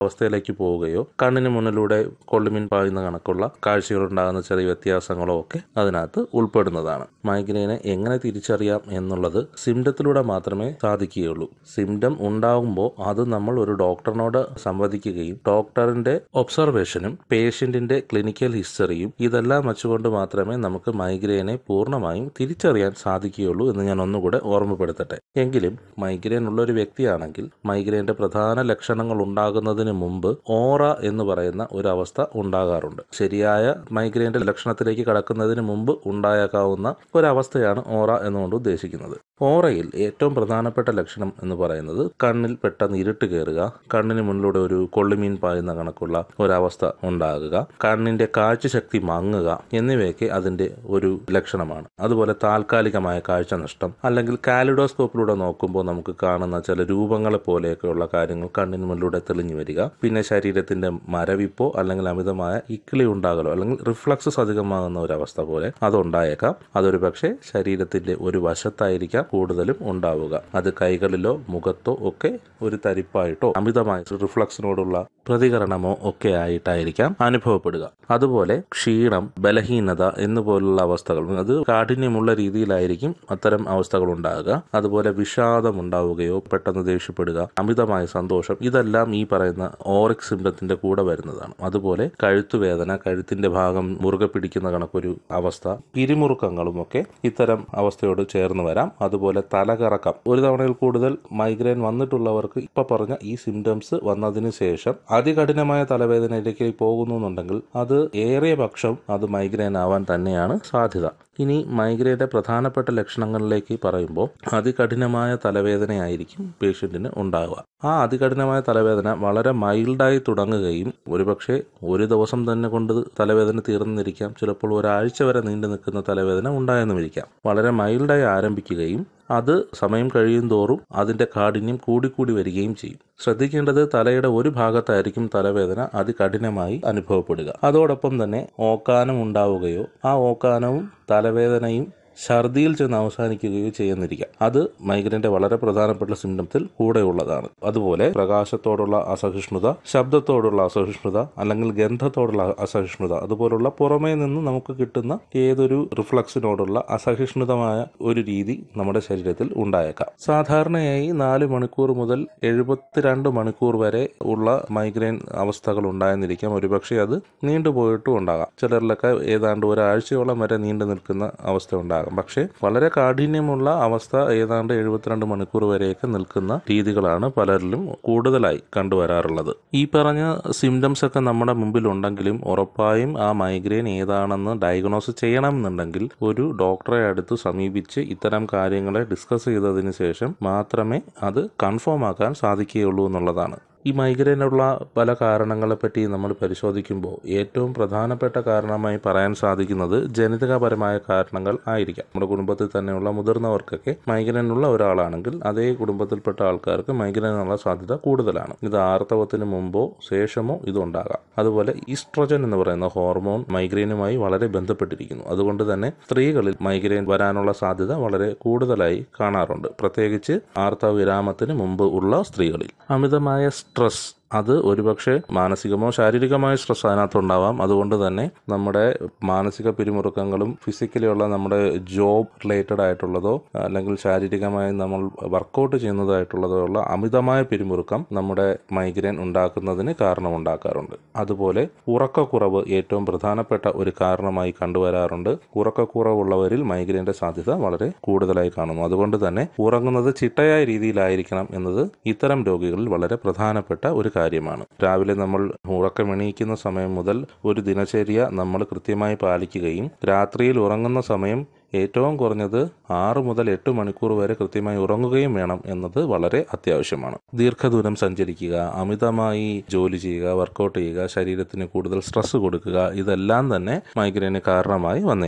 അവസ്ഥയിലേക്ക് പോവുകയോ കണ്ണിന് മുന്നിലൂടെ കൊള്ളിമിൻ പായുന്ന കണക്കുള്ള കാഴ്ചകളുണ്ടാകുന്ന ചെറിയ വ്യത്യാസങ്ങളോ ഒക്കെ അതിനകത്ത് ഉൾപ്പെടുന്നതാണ് മൈഗ്രെയിനെ എങ്ങനെ തിരിച്ചറിയാം എന്നുള്ളത് സിംറ്റത്തിലൂടെ മാത്രമേ സാധിക്കുകയുള്ളൂ സിംറ്റം ഉണ്ടാകുമ്പോൾ അത് നമ്മൾ ഒരു ഡോക്ടറിനോട് സംവദിക്കുകയും ഡോക്ടറിന്റെ ഒബ്സർവേഷനും പേഷ്യന്റിന്റെ ക്ലിനിക്കൽ ഹിസ്റ്ററിയും ഇതെല്ലാം വെച്ചുകൊണ്ട് മാത്രമേ നമുക്ക് മൈഗ്രെയിനെ പൂർണ്ണമായും തിരിച്ചറിയാൻ സാധിക്കുകയുള്ളൂ എന്ന് ഞാൻ ഒന്നുകൂടെ ഓർമ്മപ്പെടുത്തട്ടെ എങ്കിലും മൈഗ്രെയിൻ ഉള്ള ഒരു വ്യക്തിയാണെങ്കിൽ മൈഗ്രെയിന്റെ പ്രധാന ലക്ഷണങ്ങൾ ഉണ്ടാകുന്നതിന് മുമ്പ് ഓറ എന്ന് പറയുന്ന ഒരു അവസ്ഥ ഉണ്ടാകാറുണ്ട് ശരിയായ മൈഗ്രെയിന്റെ ലക്ഷണത്തിലേക്ക് കടക്കുന്നതിന് മുമ്പ് ഉണ്ടായേക്കാവുന്ന ഒരവസ്ഥയാണ് ഓറ എന്നുകൊണ്ട് ഉദ്ദേശിക്കുന്നത് ഓറയിൽ ഏറ്റവും പ്രധാനപ്പെട്ട ലക്ഷണം എന്ന് പറയുന്നത് കണ്ണിൽ പെട്ടെന്ന് ഇരുട്ട് കയറുക കണ്ണിന് മുന്നിലൂടെ ഒരു കൊള്ളിമീൻ പായുന്ന കണക്കുള്ള ഒരവസ്ഥ ഉണ്ടാകുക കണ്ണിന്റെ കാഴ്ചശക്തി മങ്ങുക എന്നിവയൊക്കെ അതിന്റെ ഒരു ലക്ഷണമാണ് അതുപോലെ താൽക്കാലികമായ കാഴ്ച നഷ്ടം അല്ലെങ്കിൽ കാലിഡോസ്കോപ്പിലൂടെ നോക്കുമ്പോൾ നമുക്ക് കാണുന്ന ചില രൂപങ്ങളെ പോലെയൊക്കെയുള്ള കാര്യങ്ങൾ കണ്ണിന് മുന്നിലൂടെ തെളിഞ്ഞു വരിക പിന്നെ ശരീരത്തിന്റെ മരവിപ്പോ അല്ലെങ്കിൽ അമിതമായ ഇക്കിളി ഉണ്ടാകലോ അല്ലെങ്കിൽ റിഫ്ലക്സസ് അധികമാകുന്ന ഒരു അവസ്ഥ പോലെ അതുണ്ടായേക്കാം അതൊരു പക്ഷേ ശരീരത്തിന്റെ ഒരു വശത്തായിരിക്കാം കൂടുതലും ഉണ്ടാവുക അത് കൈകളിലോ മുഖത്തോ ഒക്കെ ഒരു തരിപ്പായിട്ടോ അമിതമായ റിഫ്ലക്സിനോടുള്ള പ്രതികരണമോ ഒക്കെ ആയിട്ടായിരിക്കാം അനുഭവപ്പെടുക അതുപോലെ ക്ഷീണം ബലഹീനത എന്നുപോലുള്ള അവസ്ഥകൾ അത് കാഠിന്യമുള്ള രീതിയിലായിരിക്കും അത്തരം അവസ്ഥകൾ ഉണ്ടാകുക അതുപോലെ വിഷാദം ഉണ്ടാവുകയോ പെട്ടെന്ന് ദേഷ്യപ്പെടുക അമിതമായ സന്തോഷം ഇതെല്ലാം ഈ പറയുന്ന ഓറിക് സിംറ്റത്തിന്റെ കൂടെ വരുന്നതാണ് അതുപോലെ കഴുത്തുവേദന കഴുത്തിന്റെ ഭാഗം മുറുകെ പിടിക്കുന്ന കണക്കൊരു അവസ്ഥ പിരിമുറുക്കങ്ങളും ഒക്കെ ഇത്തരം അവസ്ഥയോട് ചേർന്ന് വരാം അതുപോലെ തലകറക്കം ഒരു തവണയിൽ കൂടുതൽ മൈഗ്രെയിൻ വന്നിട്ടുള്ളവർക്ക് ഇപ്പൊ പറഞ്ഞ ഈ സിംറ്റംസ് വന്നതിന് ശേഷം അതികഠിനമായ തലവേദനയിലേക്ക് പോകുന്നു എന്നുണ്ടെങ്കിൽ അത് ഏറിയ പക്ഷം അത് മൈഗ്രെയിൻ ആവാൻ തന്നെയാണ് സാധ്യത ഇനി മൈഗ്രെയിന്റെ പ്രധാനപ്പെട്ട ലക്ഷണങ്ങളിലേക്ക് പറയുമ്പോൾ അതികഠിനമായ തലവേദനയായിരിക്കും പേഷ്യന്റിന് ഉണ്ടാവുക ആ അതികഠിനമായ തലവേദന വളരെ മൈൽഡായി തുടങ്ങുകയും ഒരുപക്ഷെ ഒരു ദിവസം തന്നെ കൊണ്ട് തലവേദന തീർന്നിരിക്കാം ചിലപ്പോൾ ഒരാഴ്ച വരെ നീണ്ടു നിൽക്കുന്ന തലവേദന ഉണ്ടായെന്നുമിരിക്കാം വളരെ മൈൽഡായി ആരംഭിക്കുകയും അത് സമയം കഴിയും തോറും അതിന്റെ കാഠിന്യം കൂടിക്കൂടി വരികയും ചെയ്യും ശ്രദ്ധിക്കേണ്ടത് തലയുടെ ഒരു ഭാഗത്തായിരിക്കും തലവേദന അതികഠിനമായി അനുഭവപ്പെടുക അതോടൊപ്പം തന്നെ ഓക്കാനം ഉണ്ടാവുകയോ ആ ഓക്കാനവും തലവേദനയും ഛർദിയിൽ ചെന്ന് അവസാനിക്കുകയോ ചെയ്യുന്നിരിക്കാം അത് മൈഗ്രൈന്റെ വളരെ പ്രധാനപ്പെട്ട സിംറ്റംസിൽ കൂടെയുള്ളതാണ് അതുപോലെ പ്രകാശത്തോടുള്ള അസഹിഷ്ണുത ശബ്ദത്തോടുള്ള അസഹിഷ്ണുത അല്ലെങ്കിൽ ഗന്ധത്തോടുള്ള അസഹിഷ്ണുത അതുപോലുള്ള പുറമേ നിന്ന് നമുക്ക് കിട്ടുന്ന ഏതൊരു റിഫ്ലക്സിനോടുള്ള അസഹിഷ്ണുതമായ ഒരു രീതി നമ്മുടെ ശരീരത്തിൽ ഉണ്ടായേക്കാം സാധാരണയായി നാല് മണിക്കൂർ മുതൽ എഴുപത്തിരണ്ട് മണിക്കൂർ വരെ ഉള്ള മൈഗ്രെയിൻ അവസ്ഥകൾ ഉണ്ടായെന്നിരിക്കാം ഒരുപക്ഷെ അത് നീണ്ടുപോയിട്ടും ഉണ്ടാകാം ചിലരിലൊക്കെ ഏതാണ്ട് ഒരാഴ്ചയോളം വരെ നീണ്ടു നിൽക്കുന്ന അവസ്ഥ ഉണ്ടാകാം പക്ഷേ വളരെ കാഠിന്യമുള്ള അവസ്ഥ ഏതാണ്ട് എഴുപത്തിരണ്ട് മണിക്കൂർ വരെയൊക്കെ നിൽക്കുന്ന രീതികളാണ് പലരിലും കൂടുതലായി കണ്ടുവരാറുള്ളത് ഈ പറഞ്ഞ സിംറ്റംസ് ഒക്കെ നമ്മുടെ മുമ്പിൽ ഉണ്ടെങ്കിലും ഉറപ്പായും ആ മൈഗ്രെയിൻ ഏതാണെന്ന് ഡയഗ്നോസ് ചെയ്യണമെന്നുണ്ടെങ്കിൽ ഒരു ഡോക്ടറെ അടുത്ത് സമീപിച്ച് ഇത്തരം കാര്യങ്ങളെ ഡിസ്കസ് ചെയ്തതിന് ശേഷം മാത്രമേ അത് കൺഫേം ആക്കാൻ സാധിക്കുകയുള്ളൂ എന്നുള്ളതാണ് ഈ മൈഗ്രെയിനുള്ള പല കാരണങ്ങളെപ്പറ്റി നമ്മൾ പരിശോധിക്കുമ്പോൾ ഏറ്റവും പ്രധാനപ്പെട്ട കാരണമായി പറയാൻ സാധിക്കുന്നത് ജനിതകപരമായ കാരണങ്ങൾ ആയിരിക്കാം നമ്മുടെ കുടുംബത്തിൽ തന്നെയുള്ള മുതിർന്നവർക്കൊക്കെ മൈഗ്രെയിൻ ഉള്ള ഒരാളാണെങ്കിൽ അതേ കുടുംബത്തിൽപ്പെട്ട ആൾക്കാർക്ക് മൈഗ്രെയിനുള്ള സാധ്യത കൂടുതലാണ് ഇത് ആർത്തവത്തിന് മുമ്പോ ശേഷമോ ഇതുണ്ടാകാം അതുപോലെ ഈസ്ട്രോജൻ എന്ന് പറയുന്ന ഹോർമോൺ മൈഗ്രെയിനുമായി വളരെ ബന്ധപ്പെട്ടിരിക്കുന്നു അതുകൊണ്ട് തന്നെ സ്ത്രീകളിൽ മൈഗ്രെയിൻ വരാനുള്ള സാധ്യത വളരെ കൂടുതലായി കാണാറുണ്ട് പ്രത്യേകിച്ച് ആർത്തവ വിരാമത്തിന് മുമ്പ് ഉള്ള സ്ത്രീകളിൽ അമിതമായ സ്ട്രെസ് അത് ഒരുപക്ഷെ മാനസികമോ ശാരീരികമായ സ്ട്രെസ് അതിനകത്തുണ്ടാവാം അതുകൊണ്ട് തന്നെ നമ്മുടെ മാനസിക പിരിമുറുക്കങ്ങളും ഫിസിക്കലി ഉള്ള നമ്മുടെ ജോബ് റിലേറ്റഡ് ആയിട്ടുള്ളതോ അല്ലെങ്കിൽ ശാരീരികമായി നമ്മൾ വർക്കൗട്ട് ചെയ്യുന്നതായിട്ടുള്ളതോ ഉള്ള അമിതമായ പിരിമുറുക്കം നമ്മുടെ മൈഗ്രെയിൻ ഉണ്ടാക്കുന്നതിന് കാരണമുണ്ടാക്കാറുണ്ട് അതുപോലെ ഉറക്കക്കുറവ് ഏറ്റവും പ്രധാനപ്പെട്ട ഒരു കാരണമായി കണ്ടുവരാറുണ്ട് ഉറക്കക്കുറവുള്ളവരിൽ മൈഗ്രെയിൻ്റെ സാധ്യത വളരെ കൂടുതലായി കാണുന്നു അതുകൊണ്ട് തന്നെ ഉറങ്ങുന്നത് ചിട്ടയായ രീതിയിലായിരിക്കണം എന്നത് ഇത്തരം രോഗികളിൽ വളരെ പ്രധാനപ്പെട്ട ഒരു കാര്യമാണ് രാവിലെ നമ്മൾ ഉറക്കമെണീക്കുന്ന സമയം മുതൽ ഒരു ദിനചര്യ നമ്മൾ കൃത്യമായി പാലിക്കുകയും രാത്രിയിൽ ഉറങ്ങുന്ന സമയം ഏറ്റവും കുറഞ്ഞത് ആറ് മുതൽ എട്ട് മണിക്കൂർ വരെ കൃത്യമായി ഉറങ്ങുകയും വേണം എന്നത് വളരെ അത്യാവശ്യമാണ് ദീർഘദൂരം സഞ്ചരിക്കുക അമിതമായി ജോലി ചെയ്യുക വർക്കൗട്ട് ചെയ്യുക ശരീരത്തിന് കൂടുതൽ സ്ട്രെസ് കൊടുക്കുക ഇതെല്ലാം തന്നെ മൈഗ്രെയിന് കാരണമായി വന്നേക്കാം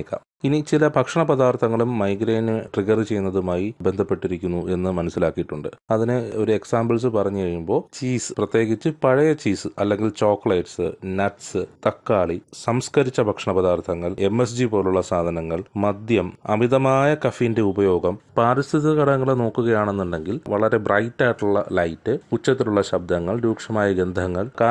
ഇനി ചില ഭക്ഷണ പദാർത്ഥങ്ങളും മൈഗ്രെയിന് ട്രിഗർ ചെയ്യുന്നതുമായി ബന്ധപ്പെട്ടിരിക്കുന്നു എന്ന് മനസ്സിലാക്കിയിട്ടുണ്ട് അതിന് ഒരു എക്സാമ്പിൾസ് പറഞ്ഞു കഴിയുമ്പോൾ ചീസ് പ്രത്യേകിച്ച് പഴയ ചീസ് അല്ലെങ്കിൽ ചോക്ലേറ്റ്സ് നട്ട്സ് തക്കാളി സംസ്കരിച്ച ഭക്ഷണ പദാർത്ഥങ്ങൾ എം എസ് ജി പോലുള്ള സാധനങ്ങൾ മദ്യം അമിതമായ കഫീന്റെ ഉപയോഗം പാരിസ്ഥിതിക ഘടകങ്ങളെ നോക്കുകയാണെന്നുണ്ടെങ്കിൽ വളരെ ബ്രൈറ്റ് ആയിട്ടുള്ള ലൈറ്റ് ഉച്ചത്തിലുള്ള ശബ്ദങ്ങൾ രൂക്ഷമായ ഗന്ധങ്ങൾ